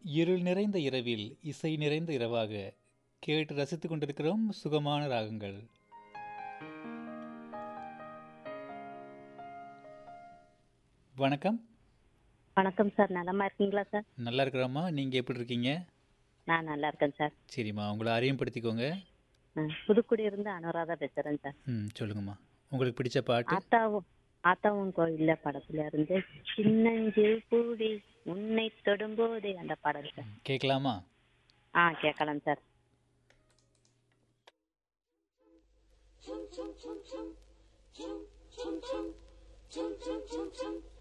இருள் நிறைந்த இரவில் இசை நிறைந்த இரவாக கேட்டு ரசித்துக் கொண்டிருக்கிறோம் சுகமான ராகங்கள் வணக்கம் வணக்கம் சார் நலமா இருக்கீங்களா சார் நல்லா இருக்கிறோம்மா நீங்கள் எப்படி இருக்கீங்க நான் நல்லா இருக்கேன் சார் சரிம்மா உங்களை அறிமுகப்படுத்திக்கோங்க ஆ, புதுக்குடியிருந்து அனுராதா பேசுறேன் சார் ம் சொல்லுங்கம்மா உங்களுக்கு பிடிச்ச பாட்டு ஆத்தாவும் ஆத்தாவும் கோயில்ல படத்துல இருந்து சின்னஞ்சிறு பூவி உன்னை தொடும்போதே அந்த பாடல் சார் கேட்கலாமா ஆ கேட்கலாம் sir chum chum chum chum chum chum chum chum chum chum chum